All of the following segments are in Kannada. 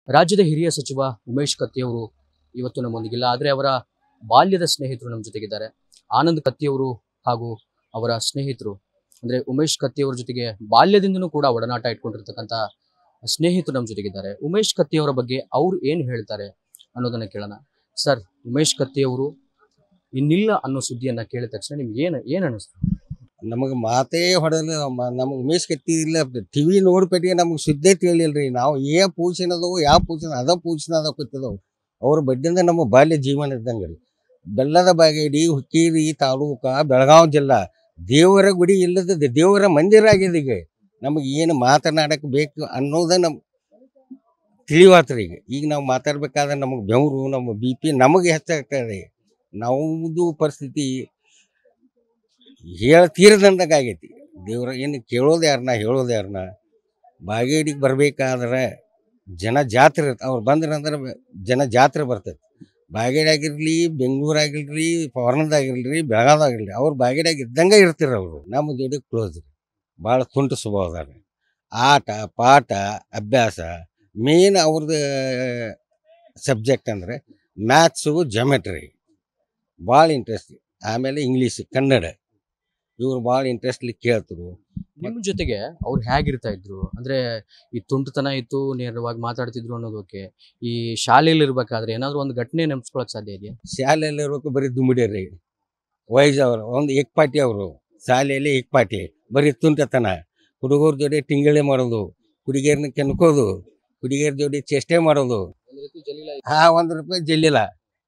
ರಾಜ್ಯದ ಹಿರಿಯ ಸಚಿವ ಉಮೇಶ್ ಕತ್ತಿಯವರು ಇವತ್ತು ನಮ್ಮೊಂದಿಗಿಲ್ಲ ಆದರೆ ಅವರ ಬಾಲ್ಯದ ಸ್ನೇಹಿತರು ನಮ್ಮ ಜೊತೆಗಿದ್ದಾರೆ ಆನಂದ್ ಕತ್ತಿಯವರು ಹಾಗೂ ಅವರ ಸ್ನೇಹಿತರು ಅಂದ್ರೆ ಉಮೇಶ್ ಕತ್ತಿಯವರ ಜೊತೆಗೆ ಬಾಲ್ಯದಿಂದನೂ ಕೂಡ ಒಡನಾಟ ಇಟ್ಕೊಂಡಿರ್ತಕ್ಕಂಥ ಸ್ನೇಹಿತರು ನಮ್ಮ ಜೊತೆಗಿದ್ದಾರೆ ಉಮೇಶ್ ಕತ್ತಿಯವರ ಬಗ್ಗೆ ಅವ್ರು ಏನು ಹೇಳ್ತಾರೆ ಅನ್ನೋದನ್ನ ಕೇಳೋಣ ಸರ್ ಉಮೇಶ್ ಕತ್ತಿಯವರು ಇನ್ನಿಲ್ಲ ಅನ್ನೋ ಸುದ್ದಿಯನ್ನ ಕೇಳಿದ ತಕ್ಷಣ ನಿಮ್ಗೆ ಏನು ಏನು ಅನಿಸ್ತು ನಮಗೆ ಮಾತೇ ಹೊಡೆದಿಲ್ಲ ನಮಗೆ ಉಮೇಶ್ ಕತ್ತಿ ಇಲ್ಲ ಟಿವಿ ನೋಡ್ಬಿಟ್ಟಿಗೆ ನಮಗೆ ಸುದ್ದೇ ತಿಳಿಲ್ರಿ ನಾವು ಏ ಪೂಜನ ಅದಾವು ಯಾವ ಪೂಜನ ಅದ ಪೂಜನ ಅದ ಕೂತಿದವು ಅವ್ರ ಬಡ್ಡಿಂದ ನಮ್ಮ ಬಾಲ್ಯ ಜೀವನ ಇದ್ದಂಗೆ ರೀ ಬೆಲ್ಲದ ಬಾಗೇಡಿ ಹುಕ್ಕೇರಿ ತಾಲೂಕ ಬೆಳಗಾವಿ ಜಿಲ್ಲಾ ದೇವರ ಗುಡಿ ಇಲ್ಲದ ದೇವರ ಮಂದಿರ ಆಗಿದೆ ಈಗ ನಮಗೆ ಏನು ಮಾತನಾಡಕ್ಕೆ ಬೇಕು ಅನ್ನೋದ ನಮ್ ತಿಳಿವಾತ್ರಿ ಈಗ ಈಗ ನಾವು ಮಾತಾಡ್ಬೇಕಾದ್ರೆ ನಮಗೆ ಬೆವರು ನಮ್ಮ ಬಿ ಪಿ ನಮಗೆ ಹೆಚ್ಚಾಗ್ತದೆ ನಮ್ಮದು ಪರಿಸ್ಥಿತಿ ಹೇಳ ತೀರದಂದಾಗ ಆಗೈತಿ ದೇವ್ರ ಏನು ಕೇಳೋದು ಯಾರನ್ನ ಹೇಳೋದು ಯಾರನ್ನ ಬಾಗೇಡಿಗೆ ಬರ್ಬೇಕಾದ್ರೆ ಜನ ಜಾತ್ರೆ ಇರ್ತ ಅವ್ರು ಬಂದ್ರಂದ್ರೆ ಜನ ಜಾತ್ರೆ ಬರ್ತೈತಿ ಬಾಗೇಡಿ ಆಗಿರ್ಲಿ ಬೆಂಗಳೂರು ಆಗಿರ್ಲಿ ಫಾರ್ನದಾಗಿರ್ಲಿ ಬೆಳಗಾವ್ದಾಗಿರ್ಲಿ ಅವ್ರು ಬಾಗೇಡಿಯಾಗ ಇದ್ದಂಗೆ ಇರ್ತಿರ ಅವರು ನಮ್ಮ ಜೋಡಿ ಕ್ಲೋಸ್ ರೀ ಭಾಳ ತುಂಟು ಸ್ವಭಾವದಾರ ಆಟ ಪಾಠ ಅಭ್ಯಾಸ ಮೇನ್ ಅವ್ರದ್ದು ಸಬ್ಜೆಕ್ಟ್ ಅಂದರೆ ಮ್ಯಾಥ್ಸು ಜಮೆಟ್ರಿ ಭಾಳ ಇಂಟ್ರೆಸ್ಟ್ ಆಮೇಲೆ ಇಂಗ್ಲೀಷ್ ಕನ್ನಡ ಇವ್ರು ಭಾಳ ಇಂಟ್ರೆಸ್ಟ್ಲಿ ಕೇಳ್ತರು ನಿಮ್ಮ ಜೊತೆಗೆ ಅವ್ರು ಹೇಗಿರ್ತಾ ಇದ್ರು ಅಂದ್ರೆ ಈ ತುಂಟತನ ಇತ್ತು ನೇರವಾಗಿ ಮಾತಾಡ್ತಿದ್ರು ಅನ್ನೋದಕ್ಕೆ ಈ ಶಾಲೆಯಲ್ಲಿ ಇರ್ಬೇಕಾದ್ರೆ ಏನಾದ್ರು ಒಂದು ಘಟನೆ ನೆನ್ಸ್ಕೊಳಕ್ ಸಾಧ್ಯ ಇದೆಯಾ ಶಾಲೆಯಲ್ಲಿ ಇರ್ಬೇಕು ಬರೀ ದುಮಿಡಿಯರಿ ವಯಸ್ಸು ಅವರು ಒಂದು ಏಕ್ಪಾಟಿ ಅವರು ಶಾಲೆಯಲ್ಲಿ ಏಕ್ಪಾಟಿ ಬರೀ ತುಂಟತನ ಹುಡುಗರ ಜೋಡಿ ಟಿಂಗಳಿ ಮಾಡೋದು ಹುಡುಗಿಯರನ್ನ ಕೆನ್ಕೋದು ಹುಡುಗಿಯರ ಜೋಡಿ ಚೇಷ್ಟೆ ಮಾಡೋದು ಹಾ ಒಂದು ರೂಪಾಯಿ ಜಲ್ಲಿಲ್ಲ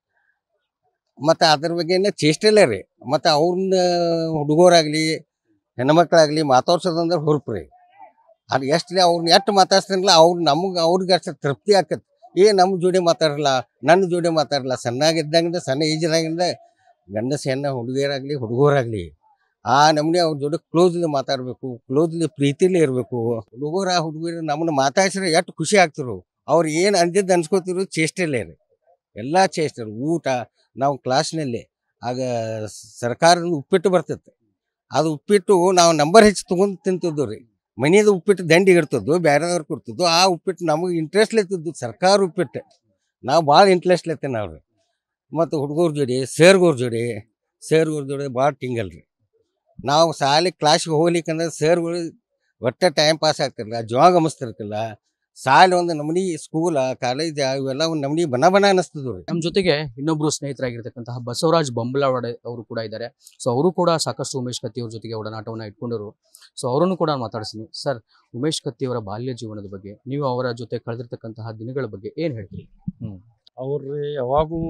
ಮತ್ತು ಅದ್ರ ಬಗ್ಗೆನೇ ಚೇಷ್ಟೆಲ್ಲ ರೀ ಮತ್ತು ಅವ್ರನ್ನ ಹುಡುಗರಾಗಲಿ ಹೆಣ್ಮಕ್ಳಾಗಲಿ ಮಾತಾಡ್ಸೋದಂದ್ರೆ ಹುರುಪು ರೀ ಅದು ಎಷ್ಟು ರೀ ಅವ್ರನ್ನ ಎಷ್ಟು ಮಾತಾಡ್ಸ್ತಾರಲ್ಲ ಅವ್ರು ನಮಗೆ ಅವ್ರಿಗೆ ಅಷ್ಟು ತೃಪ್ತಿ ಆಕತ್ತೆ ಏ ನಮ್ಮ ಜೋಡಿ ಮಾತಾಡಲ್ಲ ನನ್ನ ಜೋಡಿ ಮಾತಾಡಲ್ಲ ಸಣ್ಣಾಗಿದ್ದಂಗಿಂದ ಸಣ್ಣ ಏಜ್ದಾಗಿಂದ ಗಂಡಸ ಹೆಣ್ಣ ಹುಡುಗಿಯರಾಗಲಿ ಹುಡುಗರಾಗಲಿ ಆ ನಮ್ಮನೆ ಅವ್ರ ಜೋಡಿ ಕ್ಲೋಸ್ಲಿ ಮಾತಾಡಬೇಕು ಕ್ಲೋಸ್ಲಿ ಪ್ರೀತಿಲಿ ಇರಬೇಕು ಹುಡುಗರ ಹುಡುಗಿಯರು ನಮ್ಮನ್ನ ಮಾತಾಡ್ಸಿದ್ರೆ ಎಷ್ಟು ಖುಷಿ ಆಗ್ತಿರು ಅವ್ರು ಏನು ಅಂದಿದ್ದು ಅನ್ಸ್ಕೊತಿರು ಚೇಷ್ಟೆಲ್ಲೇ ರೀ ಎಲ್ಲ ಚೇಷ್ಟೆ ಊಟ ನಾವು ಕ್ಲಾಸ್ನಲ್ಲಿ ಆಗ ಸರ್ಕಾರದ ಉಪ್ಪಿಟ್ಟು ಬರ್ತಿತ್ತು ಅದು ಉಪ್ಪಿಟ್ಟು ನಾವು ನಂಬರ್ ಹೆಚ್ಚು ತೊಗೊಂಡು ತಿಂತಿದ್ದು ರೀ ಮನೆಯದು ಉಪ್ಪಿಟ್ಟು ದಂಡಿಗೆ ಇಡ್ತಿದ್ದು ಬೇರೆದವ್ರು ಕೊಡ್ತಿದ್ದು ಆ ಉಪ್ಪಿಟ್ಟು ನಮಗೆ ಇಂಟ್ರೆಸ್ಟ್ ಇರ್ತಿದ್ದು ಸರ್ಕಾರ ಉಪ್ಪಿಟ್ಟು ನಾವು ಭಾಳ ಇಂಟ್ರೆಸ್ಟ್ ಲೆತ್ತೆ ನಾವು ರೀ ಮತ್ತು ಹುಡುಗರ ಜೋಡಿ ಸರ್ಗೋರ್ ಜೋಡಿ ಸರ್ಗೋರ್ ಜೋಡಿ ಭಾಳ ಟಿಂಗಲ್ ರೀ ನಾವು ಶಾಲೆ ಕ್ಲಾಸ್ಗೆ ಹೋಗ್ಲಿಕ್ಕಂದ್ರೆ ಸರ್ಗಳು ಒಟ್ಟೆ ಟೈಮ್ ಪಾಸ್ ಆಗ್ತಿರಲಿಲ್ಲ ಜೋಗ ಗಮನಿಸ್ತಿರ್ತಿಲ್ಲ ಶಾಲೆ ಒಂದು ನಮನಿ ಸ್ಕೂಲ ಕಾಲೇಜ್ ಇವೆಲ್ಲ ಒಂದು ನಮನಿ ಬನ ಬನ ಅನ್ನಿಸ್ತದ್ವು ರೀ ನಮ್ಮ ಜೊತೆಗೆ ಇನ್ನೊಬ್ರು ಸ್ನೇಹಿತರಾಗಿರ್ತಕ್ಕಂತಹ ಬಸವರಾಜ್ ಬೊಂಬಲವಾಡೆ ಅವರು ಕೂಡ ಇದ್ದಾರೆ ಸೊ ಅವರು ಕೂಡ ಸಾಕಷ್ಟು ಉಮೇಶ್ ಕತ್ತಿ ಅವ್ರ ಜೊತೆಗೆ ಒಡನಾಟವನ್ನ ಇಟ್ಕೊಂಡರು ಸೊ ಅವರನ್ನು ಕೂಡ ಮಾತಾಡ್ತೀನಿ ಸರ್ ಉಮೇಶ್ ಕತ್ತಿ ಅವರ ಬಾಲ್ಯ ಜೀವನದ ಬಗ್ಗೆ ನೀವು ಅವರ ಜೊತೆ ಕಳೆದಿರ್ತಕ್ಕಂತಹ ದಿನಗಳ ಬಗ್ಗೆ ಏನ್ ಹೇಳ್ತೀರಿ ಅವ್ರಿ ಯಾವಾಗೂ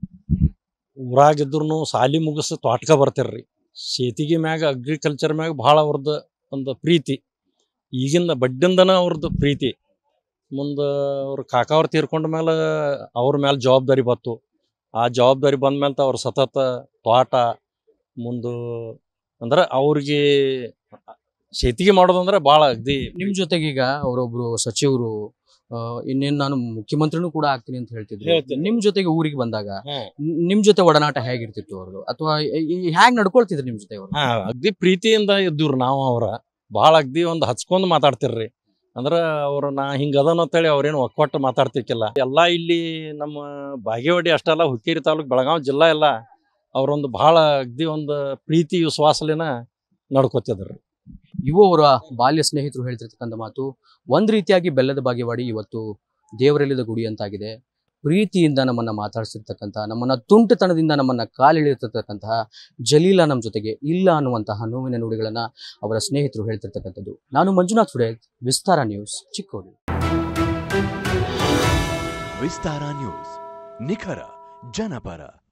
ಊರಾಗಿದ್ರು ಸಾಲಿ ಮುಗಿಸಿ ತೋಟಕ ಬರ್ತಿರ್ರಿ ಶೇತಿಗೆ ಮ್ಯಾಗ ಅಗ್ರಿಕಲ್ಚರ್ ಮ್ಯಾಗ ಭಾಳ ಅವ್ರದ್ದು ಒಂದು ಪ್ರೀತಿ ಈಗಿನ ಬಡ್ಡಿಂದನ ಅವ್ರದ್ದು ಪ್ರೀತಿ ಮುಂದೆ ಅವ್ರ ಕಾಕ ಅವ್ರು ತೀರ್ಕೊಂಡ ಮೇಲೆ ಅವ್ರ ಮೇಲೆ ಜವಾಬ್ದಾರಿ ಬತ್ತು ಆ ಜವಾಬ್ದಾರಿ ಬಂದ ಮೇಲೆ ಅವ್ರು ಸತತ ತೋಟ ಮುಂದೆ ಅಂದ್ರೆ ಅವ್ರಿಗೆ ಶೇತಿಗೆ ಮಾಡೋದಂದ್ರೆ ಭಾಳ ಅಗ್ದಿ ನಿಮ್ ಜೊತೆಗೆ ಈಗ ಅವರೊಬ್ರು ಸಚಿವರು ಆ, ಇನ್ನೇನ್ ನಾನು ಮುಖ್ಯಮಂತ್ರಿನೂ ಕೂಡ ಆಗ್ತೀನಿ ಅಂತ ಹೇಳ್ತಿದ್ರು ಹೇಳ್ತೀನಿ. ನಿಮ್ ಜೊತೆಗೆ ಊರಿಗೆ ಬಂದಾಗ ಹ್ಮ್. ನ್- ನಿಮ್ ಜೊತೆ ಒಡನಾಟ ಹೇಗಿರ್ತಿತ್ತು ಅವ್ರದ್ದು ಅಥವಾ ಹ್ಯಾಗ್ ನಡ್ಕೊಳ್ತಿದ್ರು ನಿಮ್ ಜೊತೆ ಅವರು ಹಾ ಅಗ್ದಿ ಪ್ರೀತಿಯಿಂದ ಇದ್ದೀವ್ರಿ ನಾವು ಅವ್ರ ಭಾಳ ಅಗ್ದಿ ಒಂದು ಹಚ್ಕೊಂಡು ಮಾತಾಡ್ತಿರ್ರಿ ಅಂದ್ರ ಅವ್ರ ನಾ ಹಿಂಗ ಅದನ್ನ ಅಂತೇಳಿ ಅವ್ರೇನು ಒಕ್ಕೊಟ್ಟು ಮಾತಾಡ್ತಿರ್ಕಿಲ್ಲ ಎಲ್ಲಾ ಇಲ್ಲಿ ನಮ್ಮ ಬಾಗೇವಾಡಿ ಅಷ್ಟಲ್ಲ ಹುಕ್ಕೇರಿ ತಾಲೂಕ್ ಬೆಳಗಾವಿ ಜಿಲ್ಲಾ ಎಲ್ಲ ಅವ್ರೊಂದು ಭಾಳ ಅಗ್ದಿ ಒಂದು ಪ್ರೀತಿ ವಿಶ್ವಾಸಲಿನ ನಡ್ಕೊತಿದ್ರಿ ಇವು ಅವರ ಬಾಲ್ಯ ಸ್ನೇಹಿತರು ಹೇಳ್ತಿರ್ತಕ್ಕಂಥ ಮಾತು ಒಂದ್ ರೀತಿಯಾಗಿ ಬೆಲ್ಲದ ಬಾಗೇವಾಡಿ ಇವತ್ತು ದೇವರೆಲ್ಲಿದ ಗುಡಿ ಅಂತಾಗಿದೆ ಪ್ರೀತಿಯಿಂದ ನಮ್ಮನ್ನ ಮಾತಾಡ್ಸಿರ್ತಕ್ಕಂಥ ನಮ್ಮನ್ನ ತುಂಟತನದಿಂದ ನಮ್ಮನ್ನ ಕಾಲಿಳಿರ್ತಕ್ಕಂತಹ ಜಲೀಲ ನಮ್ಮ ಜೊತೆಗೆ ಇಲ್ಲ ಅನ್ನುವಂತಹ ನೋವಿನ ನುಡಿಗಳನ್ನ ಅವರ ಸ್ನೇಹಿತರು ಹೇಳ್ತಿರ್ತಕ್ಕಂಥದ್ದು ನಾನು ಮಂಜುನಾಥ್ ಫುಡೆ ವಿಸ್ತಾರ ನ್ಯೂಸ್ ಚಿಕ್ಕೋಡಿ ವಿಸ್ತಾರ ನ್ಯೂಸ್ ನಿಖರ ಜನಪರ